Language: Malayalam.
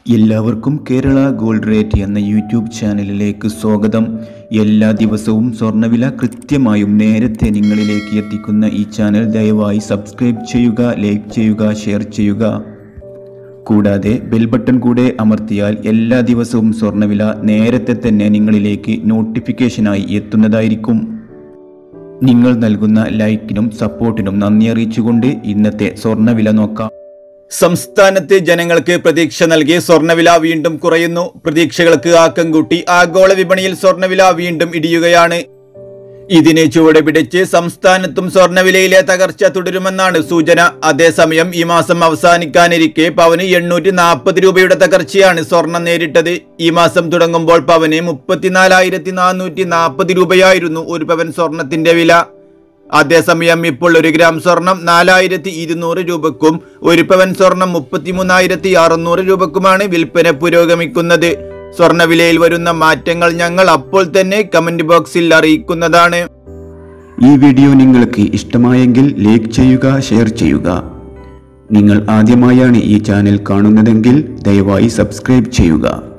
എല്ലാവർക്കും കേരള ഗോൾഡ് റേറ്റ് എന്ന യൂട്യൂബ് ചാനലിലേക്ക് സ്വാഗതം എല്ലാ ദിവസവും സ്വർണ്ണവില കൃത്യമായും നേരത്തെ നിങ്ങളിലേക്ക് എത്തിക്കുന്ന ഈ ചാനൽ ദയവായി സബ്സ്ക്രൈബ് ചെയ്യുക ലൈക്ക് ചെയ്യുക ഷെയർ ചെയ്യുക കൂടാതെ ബെൽ ബട്ടൺ കൂടെ അമർത്തിയാൽ എല്ലാ ദിവസവും സ്വർണ്ണവില നേരത്തെ തന്നെ നിങ്ങളിലേക്ക് നോട്ടിഫിക്കേഷനായി എത്തുന്നതായിരിക്കും നിങ്ങൾ നൽകുന്ന ലൈക്കിനും സപ്പോർട്ടിനും നന്ദി അറിയിച്ചുകൊണ്ട് ഇന്നത്തെ സ്വർണ്ണവില നോക്കാം സംസ്ഥാനത്ത് ജനങ്ങൾക്ക് പ്രതീക്ഷ നൽകി സ്വർണ്ണവില വീണ്ടും കുറയുന്നു പ്രതീക്ഷകൾക്ക് ആക്കം കൂട്ടി ആഗോള വിപണിയിൽ സ്വർണ്ണവില വീണ്ടും ഇടിയുകയാണ് ഇതിനെ ചുവടെ പിടിച്ച് സംസ്ഥാനത്തും സ്വർണ്ണവിലയിലെ തകർച്ച തുടരുമെന്നാണ് സൂചന അതേസമയം ഈ മാസം അവസാനിക്കാനിരിക്കെ പവന് എണ്ണൂറ്റി നാൽപ്പത് രൂപയുടെ തകർച്ചയാണ് സ്വർണം നേരിട്ടത് ഈ മാസം തുടങ്ങുമ്പോൾ പവന് മുപ്പത്തിനാലായിരത്തി നാനൂറ്റി നാൽപ്പത് രൂപയായിരുന്നു ഒരു പവൻ സ്വർണത്തിന്റെ വില അതേസമയം ഇപ്പോൾ ഒരു ഗ്രാം സ്വർണം നാലായിരത്തി ഇരുന്നൂറ് രൂപക്കും ഒരു പവൻ സ്വർണം മുപ്പത്തിമൂന്നായിരത്തി അറുന്നൂറ് രൂപക്കുമാണ് വിൽപ്പന പുരോഗമിക്കുന്നത് സ്വർണ്ണവിലയിൽ വരുന്ന മാറ്റങ്ങൾ ഞങ്ങൾ അപ്പോൾ തന്നെ കമന്റ് ബോക്സിൽ അറിയിക്കുന്നതാണ് ഈ വീഡിയോ നിങ്ങൾക്ക് ഇഷ്ടമായെങ്കിൽ ലൈക്ക് ചെയ്യുക ഷെയർ ചെയ്യുക നിങ്ങൾ ആദ്യമായാണ് ഈ ചാനൽ കാണുന്നതെങ്കിൽ ദയവായി സബ്സ്ക്രൈബ് ചെയ്യുക